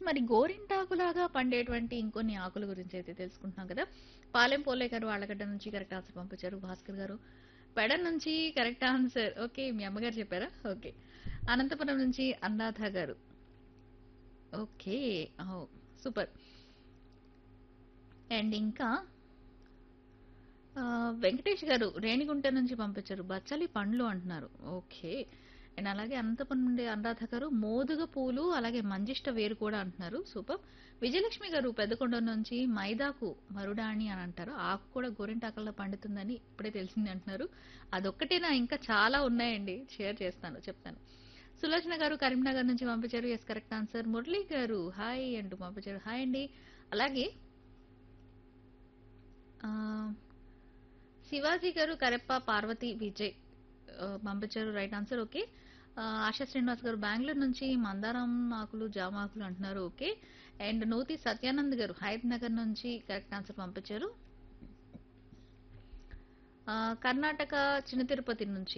మరి గోరింటాకులాగా పండేటువంటి ఇంకొన్ని ఆకుల గురించి అయితే తెలుసుకుంటున్నాం కదా పాలెం పోలే గారు వాళ్ళగడ్డ నుంచి కరెక్ట్ ఆన్సర్ పంపించారు భాస్కర్ గారు పెడ నుంచి కరెక్ట్ ఆన్సర్ ఓకే మీ అమ్మగారు చెప్పారా ఓకే అనంతపురం నుంచి అన్నాథ గారు ఓకే సూపర్ అండ్ ఇంకా ఆ, వెంకటేష్ గారు రేణిగుంట నుంచి పంపించారు బచ్చలి పండ్లు అంటున్నారు ఓకే అండ్ అలాగే అనంతపురం నుండి అనురాధ గారు మోదుగ పూలు అలాగే మంజిష్ట వేరు కూడా అంటున్నారు సూపర్ విజయలక్ష్మి గారు పెద్దకొండ నుంచి మైదాకు మరుడాణి అని అంటారు ఆకు కూడా గోరింటాకల్లో పండుతుందని ఇప్పుడే తెలిసింది అంటున్నారు అదొక్కటేనా ఇంకా చాలా ఉన్నాయండి షేర్ చేస్తాను చెప్తాను సులోచన గారు కరీంనగర్ నుంచి పంపించారు ఎస్ కరెక్ట్ ఆన్సర్ మురళి గారు హాయ్ అంటూ పంపించారు హాయ్ అండి అలాగే ఆ, శివాజీ గారు కరెప్ప పార్వతి విజయ్ ఆ, పంపించారు రైట్ ఆన్సర్ ఓకే ఆ, ఆశా శ్రీనివాస్ గారు బెంగళూరు నుంచి మందారం ఆకులు జామ ఆకులు అంటున్నారు ఓకే అండ్ నూతి సత్యానంద్ గారు హైద్ నగర్ నుంచి కరెక్ట్ ఆన్సర్ పంపించారు ఆ, కర్ణాటక చిన్న తిరుపతి నుంచి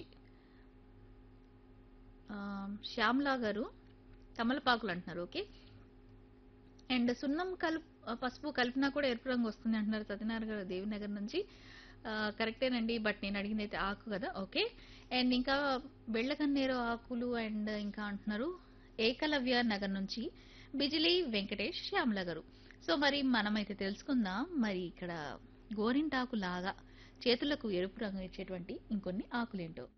ఆ, శ్యామ్లా గారు తమలపాకులు అంటున్నారు ఓకే అండ్ సున్నం కలుపు పసుపు కలిపినా కూడా ఎరుపు రంగు వస్తుంది అంటున్నారు సత్యనారాయణ గారు దేవినగర్ నుంచి ఆ, కరెక్టేనండి బట్ నేను అడిగింది అయితే ఆకు కదా ఓకే అండ్ ఇంకా బెళ్ళకన్నేరు ఆకులు అండ్ ఇంకా అంటున్నారు ఏకలవ్య నగర్ నుంచి బిజిలీ వెంకటేష్ శ్యామల గారు సో మరి మనమైతే తెలుసుకుందాం మరి ఇక్కడ గోరింటాకు లాగా చేతులకు ఎరుపు రంగు ఇచ్చేటువంటి ఇంకొన్ని ఆకులేంటో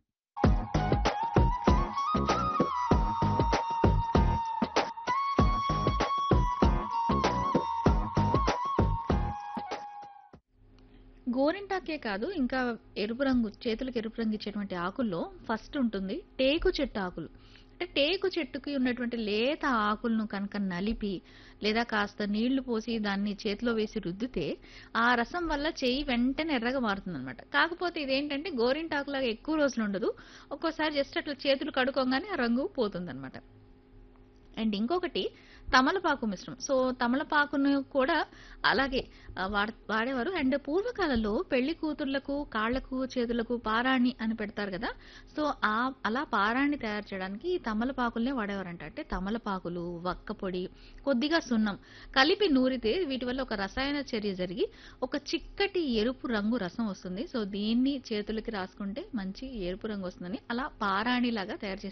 గోరింటాకే కాదు ఇంకా ఎరుపు రంగు చేతులకు ఎరుపు రంగు ఇచ్చేటువంటి ఆకుల్లో ఫస్ట్ ఉంటుంది టేకు చెట్టు ఆకులు అంటే టేకు చెట్టుకి ఉన్నటువంటి లేత ఆకులను కనుక నలిపి లేదా కాస్త నీళ్లు పోసి దాన్ని చేతిలో వేసి రుద్దితే ఆ రసం వల్ల చేయి వెంటనే ఎర్రగా మారుతుంది కాకపోతే ఇదేంటంటే గోరింటాకులాగా ఎక్కువ రోజులు ఉండదు ఒక్కోసారి జస్ట్ అట్లా చేతులు కడుకోగానే ఆ రంగు పోతుంది అండ్ ఇంకొకటి తమలపాకు మిశ్రమం సో తమలపాకును కూడా అలాగే ఆ, వాడ వాడేవారు అండ్ పూర్వకాలంలో పెళ్లి కూతుర్లకు కాళ్లకు చేతులకు పారాణి అని పెడతారు కదా సో ఆ అలా పారాణి తయారు చేయడానికి ఈ తమలపాకుల్నే వాడేవారంట అంటే తమలపాకులు వక్క పొడి కొద్దిగా సున్నం కలిపి నూరితే వీటి వల్ల ఒక రసాయన చర్య జరిగి ఒక చిక్కటి ఎరుపు రంగు రసం వస్తుంది సో దీన్ని చేతులకి రాసుకుంటే మంచి ఎరుపు రంగు వస్తుందని అలా పారాణి లాగా తయారు చేసి